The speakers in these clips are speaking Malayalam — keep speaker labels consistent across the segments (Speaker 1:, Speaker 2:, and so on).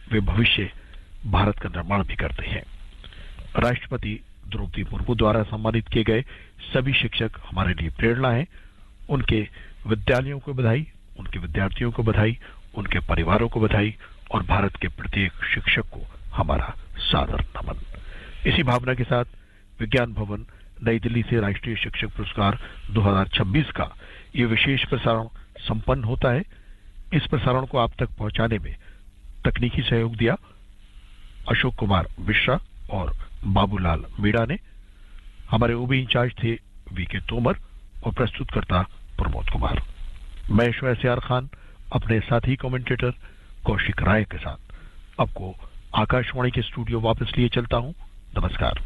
Speaker 1: वे भविष्य भारत का निर्माण भी करते हैं राष्ट्रपति द्रौपदी मुर्मू द्वारा सम्मानित किए गए सभी शिक्षक हमारे लिए प्रेरणा है उनके विद्यालयों को बधाई उनके विद्यार्थियों को बधाई उनके परिवारों को बधाई और भारत के प्रत्येक शिक्षक को हमारा सादर नमन इसी भावना के साथ विज्ञान भवन नई दिल्ली से राष्ट्रीय शिक्षक पुरस्कार 2026 का ये विशेष प्रसारण संपन्न होता है इस प्रसारण को आप तक पहुंचाने में तकनीकी सहयोग दिया अशोक कुमार मिश्रा और बाबूलाल मीणा ने हमारे ओबी इंचार्ज थे वी के तोमर और प्रस्तुतकर्ता प्रमोद कुमार मैं शोएसियार खान अपने साथी कमेंटेटर कौशिक राय के साथ आपको आकाशवाणी के स्टूडियो वापस लिए चलता हूं नमस्कार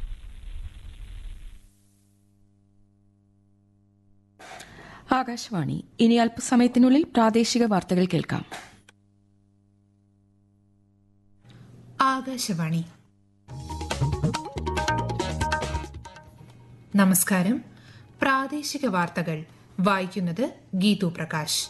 Speaker 2: ആകാശവാണി ഇനി അല്പസമയത്തിനുള്ളിൽ പ്രാദേശിക വാർത്തകൾ കേൾക്കാം
Speaker 3: ആകാശവാണി നമസ്കാരം പ്രാദേശിക വാർത്തകൾ വായിക്കുന്നത് ഗീതു പ്രകാശ്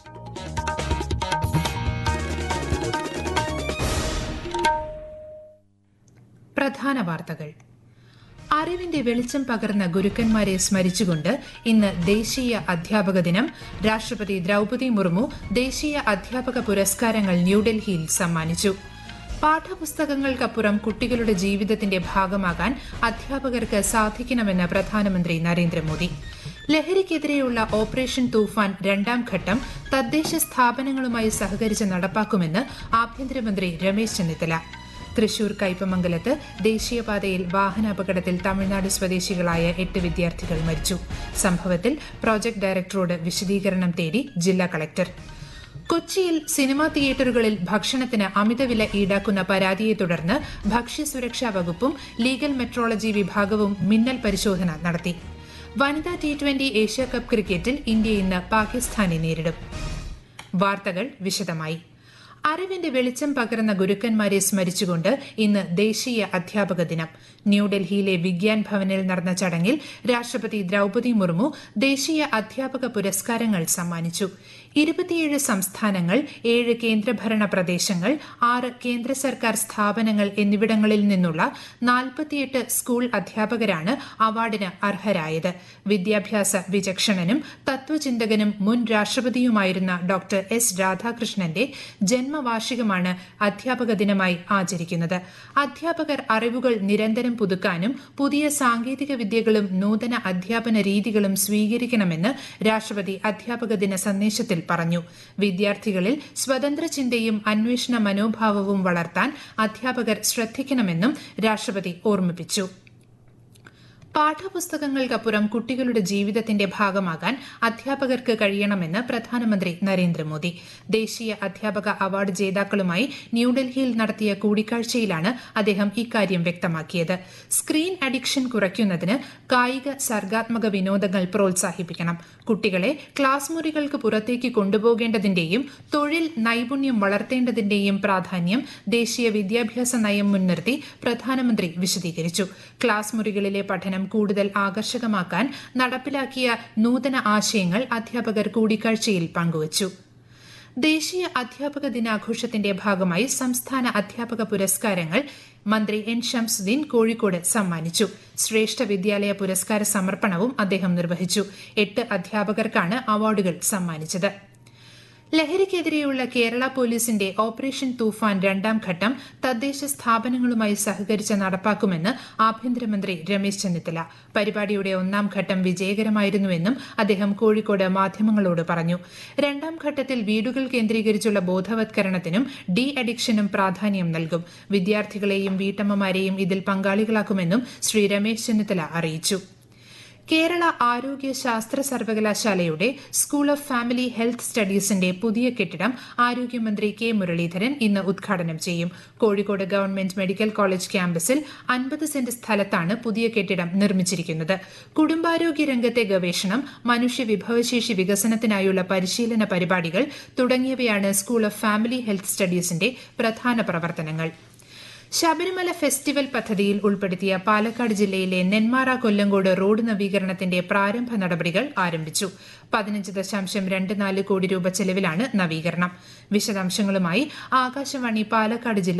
Speaker 3: പ്രധാന വാർത്തകൾ അറിവിന്റെ വെളിച്ചം പകർന്ന ഗുരുക്കന്മാരെ സ്മരിച്ചുകൊണ്ട് ഇന്ന് ദേശീയ അധ്യാപക ദിനം രാഷ്ട്രപതി ദ്രൗപദി മുർമു ദേശീയ അധ്യാപക പുരസ്കാരങ്ങൾ ന്യൂഡൽഹിയിൽ സമ്മാനിച്ചു പാഠപുസ്തകങ്ങൾക്കപ്പുറം കുട്ടികളുടെ ജീവിതത്തിന്റെ ഭാഗമാകാൻ അധ്യാപകർക്ക് സാധിക്കണമെന്ന് പ്രധാനമന്ത്രി നരേന്ദ്രമോദി ലഹരിക്കെതിരെയുള്ള ഓപ്പറേഷൻ തൂഫാൻ രണ്ടാം ഘട്ടം തദ്ദേശ സ്ഥാപനങ്ങളുമായി സഹകരിച്ച് നടപ്പാക്കുമെന്ന് ആഭ്യന്തരമന്ത്രി രമേശ് ചെന്നിത്തല തൃശൂർ കയ്പമംഗലത്ത് ദേശീയപാതയിൽ വാഹനാപകടത്തിൽ തമിഴ്നാട് സ്വദേശികളായ എട്ട് വിദ്യാർത്ഥികൾ മരിച്ചു സംഭവത്തിൽ പ്രോജക്ട് ഡയറക്ടറോട് വിശദീകരണം തേടി ജില്ലാ കളക്ടർ കൊച്ചിയിൽ സിനിമാ തിയേറ്ററുകളിൽ ഭക്ഷണത്തിന് അമിതവില ഈടാക്കുന്ന പരാതിയെ തുടർന്ന് ഭക്ഷ്യസുരക്ഷാ വകുപ്പും ലീഗൽ മെട്രോളജി വിഭാഗവും മിന്നൽ പരിശോധന നടത്തി വനിതാ ടി ട്വന്റി ഏഷ്യാകപ്പ് ക്രിക്കറ്റിൽ ഇന്ത്യ ഇന്ന് പാകിസ്ഥാനെ നേരിടും വാർത്തകൾ വിശദമായി അറിവിന്റെ വെളിച്ചം പകർന്ന ഗുരുക്കന്മാരെ സ്മരിച്ചുകൊണ്ട് ഇന്ന് ദേശീയ അധ്യാപക ദിനം ന്യൂഡൽഹിയിലെ വിഗ്യാൻ ഭവനിൽ നടന്ന ചടങ്ങിൽ രാഷ്ട്രപതി ദ്രൌപദി മുർമു ദേശീയ അധ്യാപക പുരസ്കാരങ്ങൾ സമ്മാനിച്ചു ഇരുപത്തിയേഴ് സംസ്ഥാനങ്ങൾ ഏഴ് കേന്ദ്രഭരണ പ്രദേശങ്ങൾ ആറ് കേന്ദ്ര സർക്കാർ സ്ഥാപനങ്ങൾ എന്നിവിടങ്ങളിൽ നിന്നുള്ള നാൽപ്പത്തിയെട്ട് സ്കൂൾ അധ്യാപകരാണ് അവാർഡിന് അർഹരായത് വിദ്യാഭ്യാസ വിചക്ഷണനും തത്വചിന്തകനും മുൻ രാഷ്ട്രപതിയുമായിരുന്ന ഡോക്ടർ എസ് രാധാകൃഷ്ണന്റെ ജന്മവാർഷികമാണ് അധ്യാപക ദിനമായി ആചരിക്കുന്നത് അധ്യാപകർ അറിവുകൾ നിരന്തരം പുതുക്കാനും പുതിയ സാങ്കേതിക വിദ്യകളും നൂതന അധ്യാപന രീതികളും സ്വീകരിക്കണമെന്ന് രാഷ്ട്രപതി അധ്യാപക ദിന സന്ദേശത്തിൽ പറഞ്ഞു വിദ്യാർത്ഥികളിൽ സ്വതന്ത്ര ചിന്തയും അന്വേഷണ മനോഭാവവും വളർത്താൻ അധ്യാപകർ ശ്രദ്ധിക്കണമെന്നും രാഷ്ട്രപതി ഓർമ്മിപ്പിച്ചു പാഠപുസ്തകങ്ങൾക്കപ്പുറം കുട്ടികളുടെ ജീവിതത്തിന്റെ ഭാഗമാകാൻ അധ്യാപകർക്ക് കഴിയണമെന്ന് പ്രധാനമന്ത്രി നരേന്ദ്രമോദി ദേശീയ അധ്യാപക അവാർഡ് ജേതാക്കളുമായി ന്യൂഡൽഹിയിൽ നടത്തിയ കൂടിക്കാഴ്ചയിലാണ് അദ്ദേഹം ഇക്കാര്യം വ്യക്തമാക്കിയത് സ്ക്രീൻ അഡിക്ഷൻ കുറയ്ക്കുന്നതിന് കായിക സർഗാത്മക വിനോദങ്ങൾ പ്രോത്സാഹിപ്പിക്കണം കുട്ടികളെ ക്ലാസ് മുറികൾക്ക് പുറത്തേക്ക് കൊണ്ടുപോകേണ്ടതിന്റെയും തൊഴിൽ നൈപുണ്യം വളർത്തേണ്ടതിന്റെയും പ്രാധാന്യം ദേശീയ വിദ്യാഭ്യാസ നയം മുൻനിർത്തി പ്രധാനമന്ത്രി വിശദീകരിച്ചു ക്ലാസ് മുറികളിലെ പഠനം കൂടുതൽ ആകർഷകമാക്കാൻ നടപ്പിലാക്കിയ നൂതന ആശയങ്ങൾ അധ്യാപകർ കൂടിക്കാഴ്ചയിൽ പങ്കുവച്ചു ദേശീയ അധ്യാപക ദിനാഘോഷത്തിന്റെ ഭാഗമായി സംസ്ഥാന അധ്യാപക പുരസ്കാരങ്ങൾ മന്ത്രി എൻ ഷംസുദ്ദീൻ കോഴിക്കോട് സമ്മാനിച്ചു ശ്രേഷ്ഠ വിദ്യാലയ പുരസ്കാര സമർപ്പണവും അദ്ദേഹം നിർവഹിച്ചു എട്ട് അധ്യാപകർക്കാണ് അവാർഡുകൾ സമ്മാനിച്ചത് ലഹരിക്കെതിരെയുള്ള കേരള പോലീസിന്റെ ഓപ്പറേഷൻ തൂഫാൻ രണ്ടാം ഘട്ടം തദ്ദേശ സ്ഥാപനങ്ങളുമായി സഹകരിച്ച് നടപ്പാക്കുമെന്ന് ആഭ്യന്തരമന്ത്രി രമേശ് ചെന്നിത്തല പരിപാടിയുടെ ഒന്നാം ഘട്ടം വിജയകരമായിരുന്നുവെന്നും അദ്ദേഹം കോഴിക്കോട് മാധ്യമങ്ങളോട് പറഞ്ഞു രണ്ടാം ഘട്ടത്തിൽ വീടുകൾ കേന്ദ്രീകരിച്ചുള്ള ബോധവത്കരണത്തിനും ഡി അഡിക്ഷനും പ്രാധാന്യം നൽകും വിദ്യാർത്ഥികളെയും വീട്ടമ്മമാരെയും ഇതിൽ പങ്കാളികളാക്കുമെന്നും ശ്രീ രമേശ് ചെന്നിത്തല അറിയിച്ചു കേരള ആരോഗ്യ ശാസ്ത്ര സർവകലാശാലയുടെ സ്കൂൾ ഓഫ് ഫാമിലി ഹെൽത്ത് സ്റ്റഡീസിന്റെ പുതിയ കെട്ടിടം ആരോഗ്യമന്ത്രി കെ മുരളീധരൻ ഇന്ന് ഉദ്ഘാടനം ചെയ്യും കോഴിക്കോട് ഗവൺമെന്റ് മെഡിക്കൽ കോളേജ് ക്യാമ്പസിൽ അൻപത് സെന്റ് സ്ഥലത്താണ് പുതിയ കെട്ടിടം നിർമ്മിച്ചിരിക്കുന്നത് കുടുംബാരോഗ്യ രംഗത്തെ ഗവേഷണം മനുഷ്യ വിഭവശേഷി വികസനത്തിനായുള്ള പരിശീലന പരിപാടികൾ തുടങ്ങിയവയാണ് സ്കൂൾ ഓഫ് ഫാമിലി ഹെൽത്ത് സ്റ്റഡീസിന്റെ പ്രധാന പ്രവർത്തനങ്ങൾ ശബരിമല ഫെസ്റ്റിവൽ പദ്ധതിയിൽ ഉൾപ്പെടുത്തിയ പാലക്കാട് ജില്ലയിലെ നെന്മാറ കൊല്ലങ്കോട് റോഡ് നവീകരണത്തിന്റെ പ്രാരംഭ നടപടികൾ ആരംഭിച്ചു പതിനഞ്ച് ദശാംശം രണ്ട് നാല് കോടി രൂപ ചെലവിലാണ് നവീകരണം വിശദാംശങ്ങളുമായി ആകാശവാണി പാലക്കാട് ജില്ലാ